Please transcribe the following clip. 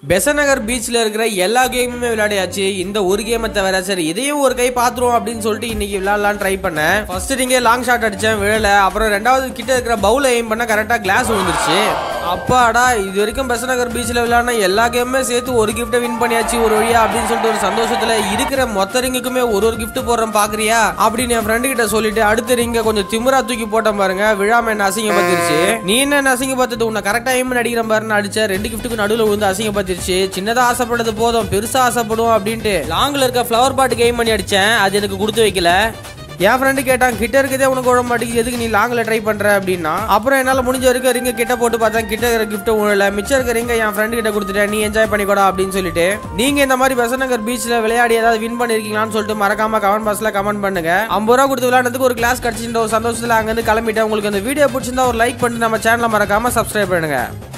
பெசநகர் பீச்ல இருக்கிற எல்லா கேமுமே விளையாடியாச்சு இந்த ஒரு கேமை தவிர சரி இதையும் ஒரு கை பாத்துருவோம் அப்படின்னு சொல்லிட்டு இன்னைக்கு விளையாடலாம்னு ட்ரை பண்ணேன் ஃபர்ஸ்ட் நீங்க லாங் ஷாட் அடிச்சேன் விழல அப்புறம் ரெண்டாவது கிட்ட இருக்கிற பவுல எய்ம் பண்ண கரெக்டா கிளாஸ் விழுந்துருச்சு அப்பாடா இது வரைக்கும் பெசநகர் பீச்ல விளையாடின எல்லா கேமுமே சேர்த்து ஒரு கிஃப்ட்டை வின் பண்ணியாச்சு ஒரு வழியா அப்படின்னு சொல்லிட்டு ஒரு சந்தோஷத்துல இருக்கிற மொத்த ரிங்குக்குமே ஒரு ஒரு gift போடுறேன் பாக்குறியா அப்படின்னு என் ஃப்ரெண்டு கிட்ட சொல்லிட்டு அடுத்த ரிங்க கொஞ்சம் திமிரா தூக்கி போட்டேன் பாருங்க விழாம என்ன அசிங்கப்படுத்திருச்சு நீ என்ன அசிங்கப்படுத்தது உன்னை கரெக்டா எய்ம் அடிக்கிற பாருன்னு அடிச்ச ரெண்டு கிஃப்ட்டுக்கு நடுவில் விழுந்து அசிங்கப்படுத்திருச்சு சின்னதா ஆசைப்பட்டது போதும் பெருசா ஆசைப்படுவோம் அப்படின்ட்டு லாங்ல இருக்க ஃப்ளவர் பாட்டு கேம் பண்ணி அடிச்சேன் அது எனக்கு கொடுத்து வைக்கல என் ஃப்ரெண்டு கேட்டான் கிட்ட இருக்கதே உனக்கு உழ மாட்டேங்குது எதுக்கு நீ லாங்கில் ட்ரை பண்ற அப்படின்னா அப்புறம் என்னால் முடிஞ்ச வரைக்கும் ரிங்க கிட்ட போட்டு பார்த்தேன் கிட்ட இருக்கிற கிஃப்ட் உழல மிச்சம் இருக்க ரிங்க என் ஃப்ரெண்டு கிட்ட கொடுத்துட்டேன் நீ என்ஜாய் பண்ணிக்கோடா அப்படின்னு சொல்லிட்டு நீங்க இந்த மாதிரி பெசநகர் பீச்ல விளையாடி ஏதாவது வின் பண்ணிருக்கீங்களான்னு சொல்லிட்டு மறக்காம கமெண்ட் பாக்ஸ்ல கமெண்ட் பண்ணுங்க ஐம்பது ரூபா கொடுத்து விளையாடுறதுக்கு ஒரு கிளாஸ் கிடைச்சின்ற ஒரு சந்தோஷத்துல அங்கிருந்து கிளம்பிட்டேன் உங்களுக்கு அந்த வீடியோ பிடிச்சிருந்தா ஒரு லைக் பண்ணிட்டு நம்ம சேனலை மறக்காம சப்ஸ்கிரைப் பண்ணுங்க